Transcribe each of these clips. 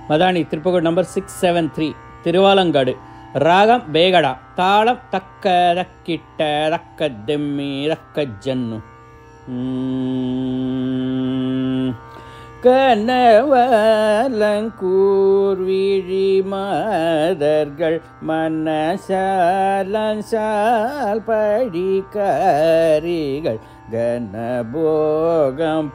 Madani திருப்பகூர் number six seven three Thiruvalangadu ராகம் ಬೇಗಡ ತಾಳಂ ತಕ್ಕ ರಕ್ಕಿಟ್ಟ ರಕ್ಕ ದೆಮ್ಮಿ ರಕ್ಕ ಜನ್ನು கனவலங்கூர் விழி மாதர்கள் மனசாலன்சால் படிக்காரிகள் கனபோகம்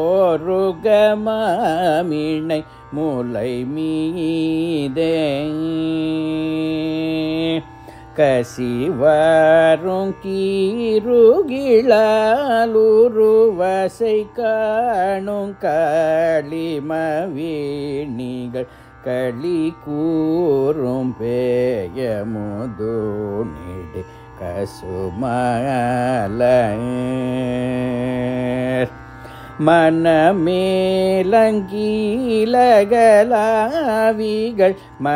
போருகமாமிணை முலை மீதே கசிவரும் கீருகிளாலுருவசை காணும் களிமவீணிகள் களி கூறும் பேயமுது நீடு கசுமல மனமேலங்கீலகலாவிகள்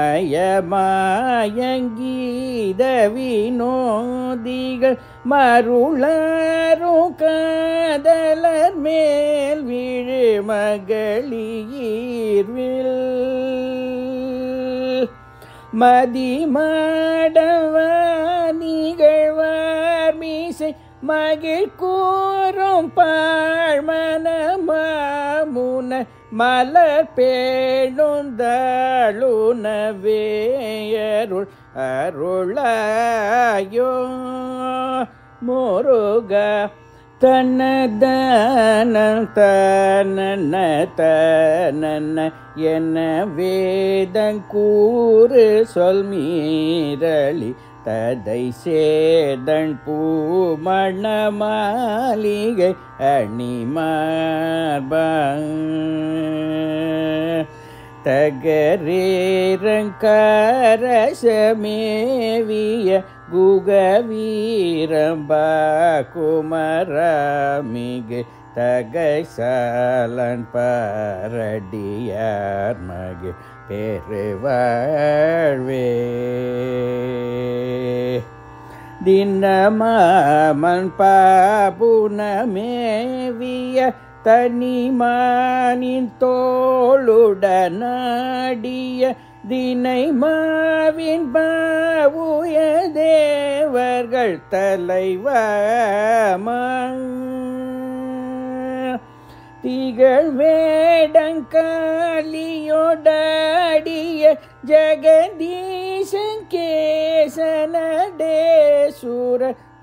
மயமாயங்கீத வினோதிகள் மருளரும் காதலர் மேல் விழு மகளீர்வில் மதிமாடவ நிகழ்வார் மீசை மகிழ் கூறும் பாழ்மனமாமுன மலர் பேணுந்தழுணவேயருள் அருளாயோ முருக தன்னதன தனன தனன என்ன வேதங்கூறு சொல் மீறலி ததை சேதன் பூமணமாளிகை அணிமார்பா தகரேரங்கரசமேவிய குகவீரம்பா குமரமிகு தகைசாலன் பாரடியார் மகு பெருவாழ்வே தினமாமன் பாபுனமேவிய தனிமானின் தோளுடனாடிய தினை மாவின் பாவுய தேவர்கள் தலைவமா திகழ் வேடங்காலியோடாடிய ஜெகதீசன் கேசனடேசூர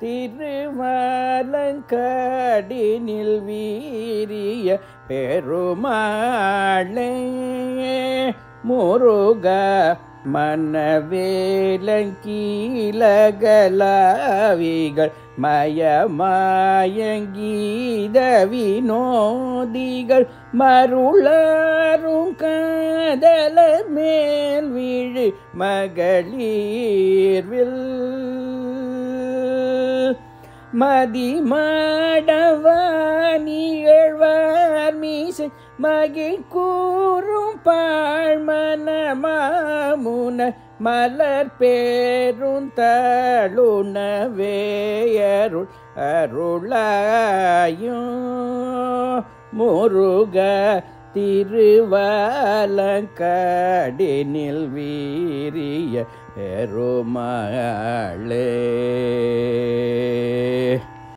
திருவாலங்காடினில் வீரிய பெருமாளே முருக மனவேலங்கீலகலாவிகள் மயமாயங்கீத வினோதிகள் மருளாரும் காதலர் மேல் விழு மகளிர்வில் மதிமாடவானிகழ்வார் மீசை மகிழ் கூறும் பாழ்மனமாமுன மலர் பேரும் தழுணவேயருள் அருளாயும் முருக திருவாலங்காடினில் வீரிய பெருமாளே